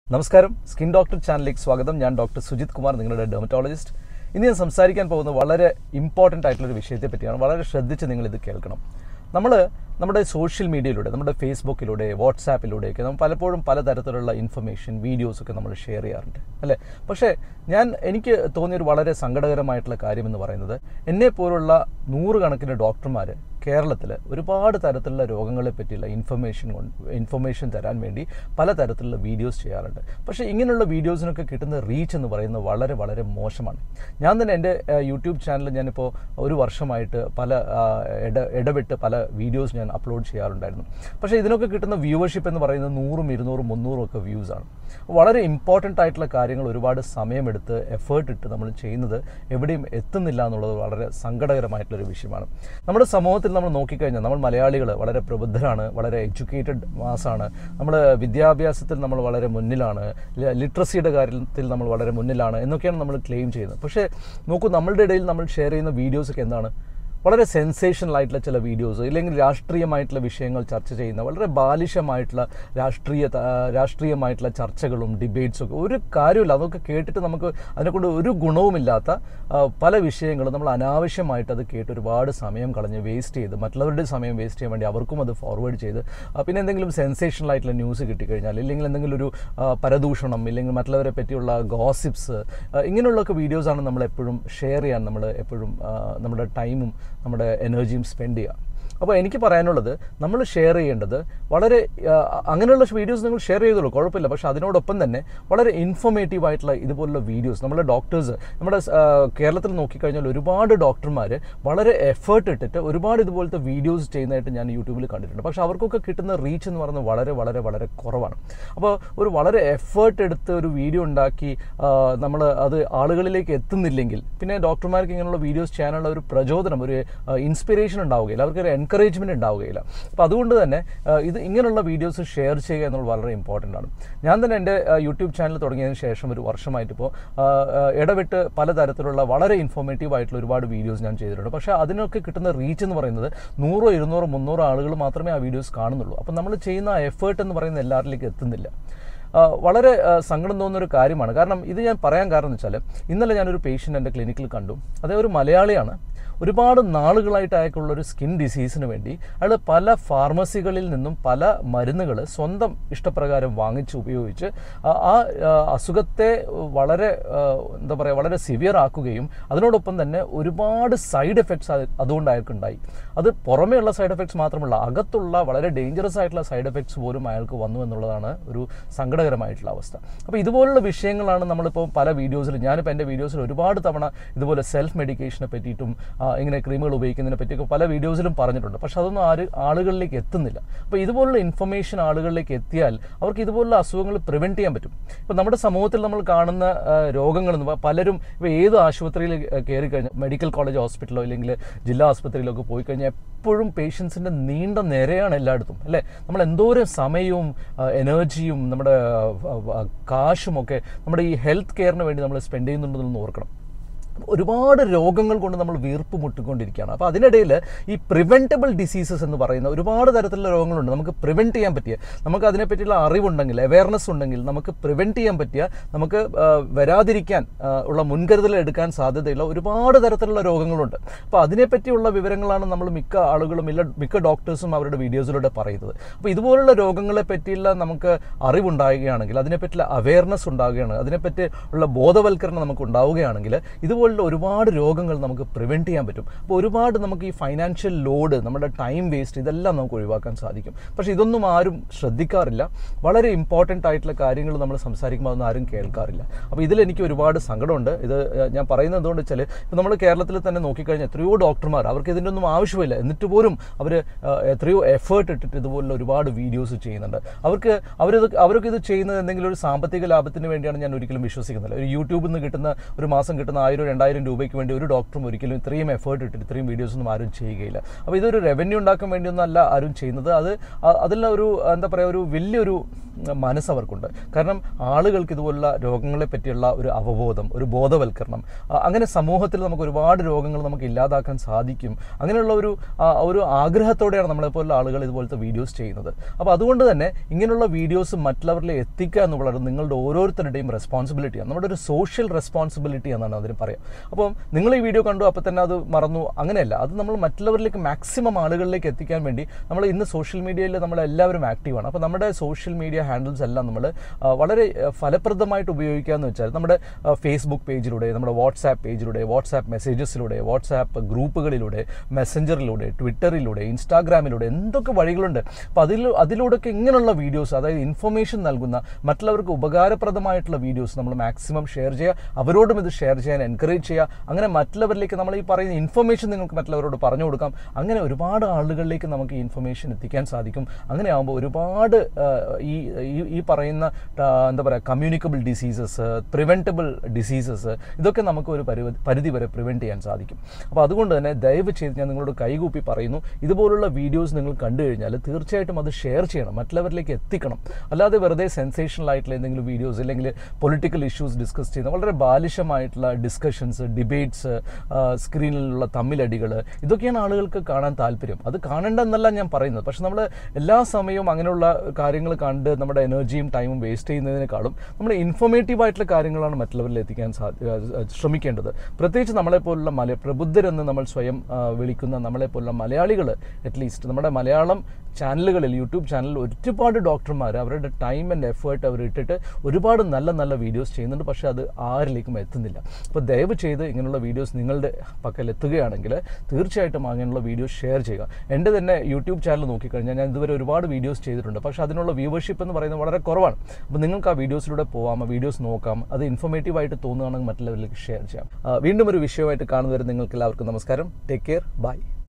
നമസ്കാരം skin doctor ചാനലിലേക്ക് സ്വാഗതം ഞാൻ ഡോക്ടർ സുജിത് കുമാർ നിങ്ങളുടെ ഡെർമറ്റോളജിസ്റ്റ് ഇന്ന് ഞാൻ സംസാരിക്കാൻ പോകുന്നത് വളരെ ഇമ്പോർട്ടൻ്റ് ആയിട്ടുള്ളൊരു വിഷയത്തെ പറ്റിയാണ് വളരെ ശ്രദ്ധിച്ച് നിങ്ങൾ ഇത് കേൾക്കണം നമ്മൾ നമ്മുടെ സോഷ്യൽ മീഡിയയിലൂടെ നമ്മുടെ ഫേസ്ബുക്കിലൂടെ വാട്സാപ്പിലൂടെയൊക്കെ നമ്മൾ പലപ്പോഴും പലതരത്തിലുള്ള ഇൻഫർമേഷൻ വീഡിയോസൊക്കെ നമ്മൾ ഷെയർ ചെയ്യാറുണ്ട് അല്ലേ പക്ഷേ ഞാൻ എനിക്ക് തോന്നിയൊരു വളരെ സങ്കടകരമായിട്ടുള്ള കാര്യം എന്ന് പറയുന്നത് എന്നെ പോലുള്ള നൂറുകണക്കിന് ഡോക്ടർമാർ കേരളത്തിൽ ഒരുപാട് തരത്തിലുള്ള രോഗങ്ങളെ പറ്റിയുള്ള ഇൻഫർമേഷൻ കൊണ്ട് ഇൻഫർമേഷൻ തരാൻ വേണ്ടി പലതരത്തിലുള്ള വീഡിയോസ് ചെയ്യാറുണ്ട് പക്ഷേ ഇങ്ങനെയുള്ള വീഡിയോസിനൊക്കെ കിട്ടുന്ന റീച്ച് എന്ന് പറയുന്നത് വളരെ വളരെ മോശമാണ് ഞാൻ തന്നെ എൻ്റെ യൂട്യൂബ് ചാനൽ ഞാനിപ്പോൾ ഒരു വർഷമായിട്ട് പല ആ, ഇട ഇടവിട്ട് പല വീഡിയോസ് ഞാൻ അപ്ലോഡ് ചെയ്യാറുണ്ടായിരുന്നു പക്ഷേ ഇതിനൊക്കെ കിട്ടുന്ന വ്യൂവർഷിപ്പ് എന്ന് പറയുന്നത് നൂറും ഇരുന്നൂറും മുന്നൂറും ഒക്കെ വ്യൂസ് ആണ് വളരെ ഇമ്പോർട്ടൻ്റ് ആയിട്ടുള്ള കാര്യങ്ങൾ ഒരുപാട് സമയമെടുത്ത് എഫേർട്ട് ഇട്ട് നമ്മൾ ചെയ്യുന്നത് എവിടെയും എത്തുന്നില്ല എന്നുള്ളത് വളരെ സങ്കടകരമായിട്ടുള്ളൊരു വിഷയമാണ് നമ്മുടെ സമൂഹത്തിൽ നമ്മൾ നോക്കിക്കഴിഞ്ഞാൽ നമ്മൾ മലയാളികൾ വളരെ പ്രബുദ്ധരാണ് വളരെ എഡ്യൂക്കേറ്റഡ് മാസാണ് നമ്മൾ വിദ്യാഭ്യാസത്തിൽ നമ്മൾ വളരെ മുന്നിലാണ് ല- ലിറ്ററസിയുടെ കാര്യത്തിൽ നമ്മൾ വളരെ മുന്നിലാണ് എന്നൊക്കെയാണ് നമ്മൾ ക്ലെയിം ചെയ്യുന്നത് പക്ഷേ നോക്കൂ നമ്മളുടെ ഇടയിൽ നമ്മൾ ഷെയർ ചെയ്യുന്ന വീഡിയോസൊക്കെ എന്താണ് വളരെ സെൻസേഷണൽ ആയിട്ടുള്ള ചില വീഡിയോസ് ഇല്ലെങ്കിൽ രാഷ്ട്രീയമായിട്ടുള്ള വിഷയങ്ങൾ ചർച്ച ചെയ്യുന്ന വളരെ ബാലിശമായിട്ടുള്ള രാഷ്ട്രീയ ത- രാഷ്ട്രീയമായിട്ടുള്ള ചർച്ചകളും ഡിബേറ്റ്സും ഒക്കെ ഒരു കാര്യമില്ല അതൊക്കെ കേട്ടിട്ട് നമുക്ക് അതിനെക്കൊണ്ട് ഒരു ഗുണവുമില്ലാത്ത ആ, പല വിഷയങ്ങളും നമ്മൾ അനാവശ്യമായിട്ട് അത് കേട്ട് ഒരുപാട് സമയം കളഞ്ഞ് വേസ്റ്റ് ചെയ്ത് മറ്റുള്ളവരുടെ സമയം വേസ്റ്റ് ചെയ്യാൻ വേണ്ടി അവർക്കും അത് ഫോർവേഡ് ചെയ്ത് ആ, പിന്നെ എന്തെങ്കിലും സെൻസേഷണൽ ആയിട്ടുള്ള ന്യൂസ് കിട്ടിക്കഴിഞ്ഞാൽ ഇല്ലെങ്കിൽ എന്തെങ്കിലും ഒരു ആ, പരദൂഷണം ഇല്ലെങ്കിൽ മറ്റുള്ളവരെ പറ്റിയുള്ള ഗോസിപ്സ് ഇങ്ങനെയുള്ളൊക്കെ വീഡിയോസാണ് നമ്മൾ എപ്പോഴും ഷെയർ ചെയ്യാൻ നമ്മൾ എപ്പോഴും ആ, നമ്മുടെ ടൈമും നമ്മുടെ എനർജിയും സ്പെൻഡ് ചെയ്യുക അപ്പോൾ എനിക്ക് പറയാനുള്ളത് നമ്മൾ ഷെയർ ചെയ്യേണ്ടത് വളരെ ആ, അങ്ങനെയുള്ള വീഡിയോസ് നിങ്ങൾ ഷെയർ ചെയ്തോളൂ കുഴപ്പമില്ല പക്ഷേ അതിനോടൊപ്പം തന്നെ വളരെ ഇൻഫോർമേറ്റീവ് ആയിട്ടുള്ള ഇതുപോലുള്ള വീഡിയോസ് നമ്മുടെ ഡോക്ടേഴ്സ് നമ്മുടെ ആ, കേരളത്തിൽ നോക്കിക്കഴിഞ്ഞാൽ ഒരുപാട് ഡോക്ടർമാർ വളരെ എഫേർട്ട് ഇട്ടിട്ട് ഒരുപാട് ഇതുപോലത്തെ വീഡിയോസ് ചെയ്യുന്നതായിട്ട് ഞാൻ യൂട്യൂബിൽ കണ്ടിട്ടുണ്ട് പക്ഷേ അവർക്കൊക്കെ കിട്ടുന്ന റീച്ച് എന്ന് പറയുന്നത് വളരെ വളരെ വളരെ കുറവാണ് അപ്പോൾ ഒരു വളരെ എഫേർട്ട് എടുത്ത് ഒരു വീഡിയോ ഉണ്ടാക്കി നമ്മൾ അത് ആളുകളിലേക്ക് എത്തുന്നില്ലെങ്കിൽ പിന്നെ ഡോക്ടർമാർക്ക് ഇങ്ങനെയുള്ള വീഡിയോസ് ചെയ്യാനുള്ള ഒരു പ്രചോദനം ഒരു ഇൻസ്പിറേഷൻ ഉണ്ടാവുകയില്ല അവർക്ക് ഒരു എൻകറേജ്മെന്റ് ഉണ്ടാവുകയില്ല അപ്പോൾ അതുകൊണ്ട് തന്നെ ആ, ഇത് ഇങ്ങനെയുള്ള വീഡിയോസ് ഷെയർ ചെയ്യുക എന്നുള്ളത് വളരെ ഇമ്പോർട്ടൻ്റ് ആണ് ഞാൻ തന്നെ എൻ്റെ യൂട്യൂബ് ചാനൽ തുടങ്ങിയതിന് ശേഷം ഒരു വർഷമായിട്ട് ഇപ്പോൾ ഇടവിട്ട് പലതരത്തിലുള്ള വളരെ ഇൻഫോർമേറ്റീവ് ആയിട്ടുള്ള ഒരുപാട് വീഡിയോസ് ഞാൻ ചെയ്തിട്ടുണ്ട് പക്ഷേ അതിനൊക്കെ കിട്ടുന്ന റീച്ച് എന്ന് പറയുന്നത് നൂറോ ഇരുന്നൂറോ മുന്നൂറോ ആളുകൾ മാത്രമേ ആ വീഡിയോസ് കാണുന്നുള്ളൂ അപ്പം നമ്മൾ ചെയ്യുന്ന എഫേർട്ട് എന്ന് പറയുന്നത് എല്ലാവരിലേക്ക് എത്തുന്നില്ല ആ, വളരെ ആ, സങ്കടം തോന്നുന്ന ഒരു കാര്യമാണ് കാരണം ഇത് ഞാൻ പറയാൻ കാരണം എന്ന് വെച്ചാൽ ഇന്നലെ ഞാനൊരു പേഷ്യൻ്റ് എൻ്റെ ക്ലിനിക്കിൽ കണ്ടു അതേ ഒരു മലയാളിയാണ് ഒരുപാട് നാളുകളായിട്ട് അയാൾക്കുള്ള ഒരു സ്കിൻ ഡിസീസിന് വേണ്ടി അയാൾ പല ഫാർമസികളിൽ നിന്നും പല മരുന്നുകൾ സ്വന്തം ഇഷ്ടപ്രകാരം വാങ്ങിച്ച് ഉപയോഗിച്ച് ആ ആ, ആ, അസുഖത്തെ വളരെ ആ, എന്താ പറയുക വളരെ സിവിയർ ആക്കുകയും അതിനോടൊപ്പം തന്നെ ഒരുപാട് സൈഡ് എഫക്ട്സ് അതുകൊണ്ട് അയാൾക്കുണ്ടായി അത് പുറമേയുള്ള സൈഡ് എഫക്ട്സ് മാത്രമല്ല അകത്തുള്ള വളരെ ഡേഞ്ചറസ് ആയിട്ടുള്ള സൈഡ് എഫക്ട്സ് പോലും അയാൾക്ക് വന്നു എന്നുള്ളതാണ് ഒരു സങ്കടകരമായിട്ടുള്ള അവസ്ഥ അപ്പോൾ ഇതുപോലുള്ള വിഷയങ്ങളാണ് നമ്മളിപ്പോൾ പല വീഡിയോസിൽ ഞാനിപ്പോൾ എൻ്റെ വീഡിയോസിൽ ഒരുപാട് തവണ ഇതുപോലെ സെൽഫ് മെഡിക്കേഷനെ പറ്റിയിട്ടും ആ, ഇങ്ങനെ ക്രീമുകൾ ഉപയോഗിക്കുന്നതിനെ പറ്റിയൊക്കെ പല വീഡിയോസിലും പറഞ്ഞിട്ടുണ്ട് പക്ഷെ അതൊന്നും ആര് ആളുകളിലേക്ക് എത്തുന്നില്ല അപ്പോൾ ഇതുപോലുള്ള ഇൻഫർമേഷൻ ആളുകളിലേക്ക് എത്തിയാൽ അവർക്ക് ഇതുപോലുള്ള അസുഖങ്ങൾ പ്രിവെൻറ്റ് ചെയ്യാൻ പറ്റും ഇപ്പോൾ നമ്മുടെ സമൂഹത്തിൽ നമ്മൾ കാണുന്ന ആ, രോഗങ്ങളെന്ന് പ- പലരും ഇപ്പോൾ ഏത് ആശുപത്രിയിൽ കയറി കഴിഞ്ഞാൽ മെഡിക്കൽ കോളേജ് ഹോസ്പിറ്റലോ ഇല്ലെങ്കിൽ ജില്ലാ ആസ്പത്രിയിലൊക്കെ പോയി കഴിഞ്ഞാൽ എപ്പോഴും പേഷ്യൻസിൻ്റെ നീണ്ട നിരയാണ് എല്ലായിടത്തും അല്ലേ നമ്മൾ എന്തോരം സമയവും ആ, എനർജിയും നമ്മുടെ ആ, ആ, കാശും ഒക്കെ നമ്മുടെ ഈ ഹെൽത്ത് കെയറിന് വേണ്ടി നമ്മൾ സ്പെൻഡ് ചെയ്യുന്നുണ്ടെന്ന് ഓർക്കണം ഒരുപാട് രോഗങ്ങൾ കൊണ്ട് നമ്മൾ വീർപ്പ് മുട്ടിക്കൊണ്ടിരിക്കുകയാണ് അപ്പോൾ അതിനിടയിൽ ഈ പ്രിവെൻറ്റബിൾ ഡിസീസസ് എന്ന് പറയുന്ന ഒരുപാട് തരത്തിലുള്ള രോഗങ്ങളുണ്ട് നമുക്ക് പ്രിവെൻറ്റ് ചെയ്യാൻ പറ്റിയ നമുക്ക് അതിനെപ്പറ്റിയുള്ള അറിവുണ്ടെങ്കിൽ അവയർനെസ് ഉണ്ടെങ്കിൽ നമുക്ക് പ്രിവെൻറ്റ് ചെയ്യാൻ പറ്റിയ നമുക്ക് ആ, വരാതിരിക്കാൻ ആ, ഉള്ള മുൻകരുതൽ എടുക്കാൻ സാധ്യതയുള്ള ഒരുപാട് തരത്തിലുള്ള രോഗങ്ങളുണ്ട് അപ്പോൾ അതിനെപ്പറ്റിയുള്ള വിവരങ്ങളാണ് നമ്മൾ മിക്ക ആളുകളും ഇല്ല മിക്ക ഡോക്ടേഴ്സും അവരുടെ വീഡിയോസിലൂടെ പറയുന്നത് അപ്പോൾ ഇതുപോലുള്ള രോഗങ്ങളെ പറ്റിയുള്ള നമുക്ക് അറിവുണ്ടാകുകയാണെങ്കിൽ അതിനെപ്പറ്റിയുള്ള അവയർനെസ് ഉണ്ടാകുകയാണ് അതിനെപ്പറ്റി ഉള്ള ബോധവൽക്കരണം നമുക്ക് ഉണ്ടാവുകയാണെങ്കിൽ ഇതുപോലുള്ള ഒരുപാട് രോഗങ്ങൾ നമുക്ക് പ്രിവെൻറ്റ് ചെയ്യാൻ പറ്റും അപ്പോൾ ഒരുപാട് നമുക്ക് ഈ ഫൈനാൻഷ്യൽ ലോഡ് നമ്മുടെ ടൈം വേസ്റ്റ് ഇതെല്ലാം നമുക്ക് ഒഴിവാക്കാൻ സാധിക്കും പക്ഷേ ഇതൊന്നും ആരും ശ്രദ്ധിക്കാറില്ല വളരെ ഇമ്പോർട്ടൻ്റ് ആയിട്ടുള്ള കാര്യങ്ങൾ നമ്മൾ സംസാരിക്കുമ്പോൾ അതൊന്നും ആരും കേൾക്കാറില്ല അപ്പോൾ ഇതിൽ എനിക്ക് ഒരുപാട് സങ്കടമുണ്ട് ഇത് ഏഹ്, ഞാൻ പറയുന്നത് എന്തുകൊണ്ട് വെച്ചാൽ ഇപ്പോൾ നമ്മൾ കേരളത്തിൽ തന്നെ നോക്കിക്കഴിഞ്ഞാൽ എത്രയോ ഡോക്ടർമാർ അവർക്ക് ഇതിൻ്റെ ഒന്നും ആവശ്യമില്ല എന്നിട്ട് പോലും അവർ എത്രയോ എഫേർട്ട് ഇട്ടിട്ട് ഇതുപോലുള്ള ഒരുപാട് വീഡിയോസ് ചെയ്യുന്നുണ്ട് അവർക്ക് അവരിത് അവർക്ക് ഇത് ചെയ്യുന്നത് എന്തെങ്കിലും ഒരു സാമ്പത്തിക ലാഭത്തിന് വേണ്ടിയാണ് ഞാൻ ഒരിക്കലും വിശ്വസിക്കുന്നില്ല ഒരു യൂട്യൂബിൽ നിന്ന് കിട്ടുന്ന ഒരു മാസം കിട്ടുന്ന ആയിരം രണ്ടായിരം രൂപയ്ക്ക് വേണ്ടി ഒരു ഡോക്ടറും ഒരിക്കലും ഇത്രയും എഫേർട്ട് ഇട്ടിട്ട് ഇത്രയും വീഡിയോസ് ഒന്നും ആരും ചെയ്യുകയില്ല അപ്പോൾ ഇതൊരു റവന്യൂ ഉണ്ടാക്കാൻ വേണ്ടിയൊന്നും അല്ല ആരും ചെയ്യുന്നത് അത് അ- അതിലുള്ള ഒരു എന്താ പറയുക ഒരു വലിയൊരു മനസ്സ് അവർക്കുണ്ട് കാരണം ആളുകൾക്ക് ഇതുപോലുള്ള രോഗങ്ങളെ പറ്റിയുള്ള ഒരു അവബോധം ഒരു ബോധവൽക്കരണം ആ, അങ്ങനെ സമൂഹത്തിൽ നമുക്ക് ഒരുപാട് രോഗങ്ങൾ നമുക്ക് ഇല്ലാതാക്കാൻ സാധിക്കും അങ്ങനെയുള്ള ഒരു ആ, ഒരു ആഗ്രഹത്തോടെയാണ് നമ്മളെപ്പോലുള്ള ആളുകൾ ഇതുപോലത്തെ വീഡിയോസ് ചെയ്യുന്നത് അപ്പോൾ അതുകൊണ്ട് തന്നെ ഇങ്ങനെയുള്ള വീഡിയോസ് മറ്റുള്ളവരിലേക്ക് എത്തിക്കുക എന്നുള്ളത് നിങ്ങളുടെ ഓരോരുത്തരുടെയും റെസ്പോൺസിബിലിറ്റിയാണ് നമ്മുടെ ഒരു സോഷ്യൽ റെസ്പോൺസിബിലിറ്റി എന്നാണ് അതിന് പറയാം അപ്പോൾ നിങ്ങൾ ഈ വീഡിയോ കണ്ടു അപ്പോൾ തന്നെ അത് മറന്നു അങ്ങനെയല്ല അത് നമ്മൾ മറ്റുള്ളവരിലേക്ക് മാക്സിമം ആളുകളിലേക്ക് എത്തിക്കാൻ വേണ്ടി നമ്മൾ ഇന്ന് സോഷ്യൽ മീഡിയയിൽ നമ്മൾ എല്ലാവരും ആക്റ്റീവാണ് അപ്പോൾ നമ്മുടെ സോഷ്യൽ മീഡിയ ഹാൻഡിൽസ് എല്ലാം നമ്മൾ വളരെ ആ, ഫലപ്രദമായിട്ട് ഉപയോഗിക്കുക എന്ന് വെച്ചാൽ നമ്മുടെ ഫേസ്ബുക്ക് പേജിലൂടെ നമ്മുടെ വാട്സാപ്പ് പേജിലൂടെ വാട്സാപ്പ് മെസ്സേജസിലൂടെ വാട്സാപ്പ് ഗ്രൂപ്പുകളിലൂടെ മെസ്സഞ്ചറിലൂടെ ട്വിറ്ററിലൂടെ ഇൻസ്റ്റാഗ്രാമിലൂടെ എന്തൊക്കെ വഴികളുണ്ട് അപ്പോൾ അതിൽ അതിലൂടെയൊക്കെ ഇങ്ങനെയുള്ള വീഡിയോസ് അതായത് ഇൻഫർമേഷൻ നൽകുന്ന മറ്റുള്ളവർക്ക് ഉപകാരപ്രദമായിട്ടുള്ള വീഡിയോസ് നമ്മൾ മാക്സിമം ഷെയർ ചെയ്യുക അവരോടും ഇത് ഷെയർ ചെയ്യാൻ എൻകറേജ് ചെയ്യുക അങ്ങനെ മറ്റുള്ളവരിലേക്ക് നമ്മൾ ഈ പറയുന്ന ഇൻഫർമേഷൻ നിങ്ങൾക്ക് മറ്റുള്ളവരോട് പറഞ്ഞു കൊടുക്കാം അങ്ങനെ ഒരുപാട് ആളുകളിലേക്ക് നമുക്ക് ഈ ഇൻഫർമേഷൻ എത്തിക്കാൻ സാധിക്കും അങ്ങനെ ആകുമ്പോൾ ഒരുപാട് ആ, ഈ ഈ- ഈ പറയുന്ന ആ, എന്താ പറയുക കമ്മ്യൂണിക്കബിൾ ഡിസീസസ് പ്രിവെൻറ്റബിൾ ഡിസീസസ് ഇതൊക്കെ നമുക്ക് ഒരു പരിധി പരിധി വരെ പ്രിവെൻറ്റ് ചെയ്യാൻ സാധിക്കും അപ്പോൾ അതുകൊണ്ട് തന്നെ ദയവ് ചെയ്ത് ഞാൻ നിങ്ങളോട് കൈകൂപ്പി പറയുന്നു ഇതുപോലുള്ള വീഡിയോസ് നിങ്ങൾ കണ്ടു കഴിഞ്ഞാൽ തീർച്ചയായിട്ടും അത് ഷെയർ ചെയ്യണം മറ്റുള്ളവരിലേക്ക് എത്തിക്കണം അല്ലാതെ വെറുതെ സെൻസേഷണൽ ആയിട്ടുള്ള എന്തെങ്കിലും വീഡിയോസ് അല്ലെങ്കിൽ പൊളിറ്റിക്കൽ ഇഷ്യൂസ് ഡിസ്കസ് ചെയ്യുന്ന വളരെ ബാലിശമായിട്ടുള്ള ഡിസ്കഷൻസ് ഡിബേറ്റ്സ് സ്ക്രീനിലുള്ള തമ്മിലടികൾ ഇതൊക്കെയാണ് ആളുകൾക്ക് കാണാൻ താല്പര്യം അത് കാണേണ്ടെന്നല്ല ഞാൻ പറയുന്നത് പക്ഷെ നമ്മൾ എല്ലാ സമയവും അങ്ങനെയുള്ള കാര്യങ്ങൾ കണ്ട് നമ്മുടെ എനർജിയും ടൈമും വേസ്റ്റ് ചെയ്യുന്നതിനേക്കാളും നമ്മൾ ഇൻഫോർമേറ്റീവ് ആയിട്ടുള്ള കാര്യങ്ങളാണ് മറ്റുള്ളവരിൽ എത്തിക്കാൻ സാ- ആ, ശ്രമിക്കേണ്ടത് പ്രത്യേകിച്ച് നമ്മളെപ്പോലുള്ള മല പ്രബുദ്ധരെന്ന് നമ്മൾ സ്വയം ആ, വിളിക്കുന്ന നമ്മളെപ്പോലുള്ള മലയാളികൾ അറ്റ്ലീസ്റ്റ് നമ്മുടെ മലയാളം ചാനലുകളിൽ യൂട്യൂബ് ചാനലിൽ ഒരുപാട് ഡോക്ടർമാർ അവരുടെ ടൈം ആൻഡ് എഫേർട്ട് അവർ ഇട്ടിട്ട് ഒരുപാട് നല്ല നല്ല വീഡിയോസ് ചെയ്യുന്നുണ്ട് പക്ഷേ അത് ആരിലേക്കും എത്തുന്നില്ല അപ്പോൾ ദയവ് ചെയ്ത് ഇങ്ങനെയുള്ള വീഡിയോസ് നിങ്ങളുടെ പക്കൽ എത്തുകയാണെങ്കിൽ തീർച്ചയായിട്ടും അങ്ങനെയുള്ള വീഡിയോസ് ഷെയർ ചെയ്യുക എൻ്റെ തന്നെ യൂട്യൂബ് ചാനൽ നോക്കിക്കഴിഞ്ഞാൽ ഞാൻ ഇതുവരെ ഒരുപാട് വീഡിയോസ് ചെയ്തിട്ടുണ്ട് പക്ഷേ അതിനുള്ള വ്യൂവർഷിപ്പ് എന്ന് പറയുന്നത് വളരെ കുറവാണ് അപ്പോൾ നിങ്ങൾക്ക് ആ വീഡിയോസിലൂടെ പോവാം ആ വീഡിയോസ് നോക്കാം അത് ഇൻഫോർമേറ്റീവ് ആയിട്ട് തോന്നുകയാണെങ്കിൽ മറ്റുള്ളവരിലേക്ക് ഷെയർ ചെയ്യാം ആ, വീണ്ടും ഒരു വിഷയമായിട്ട് കാണുന്നവരെ നിങ്ങൾക്ക് എല്ലാവർക്കും നമസ്കാരം ടേക്ക് കെയർ ബൈ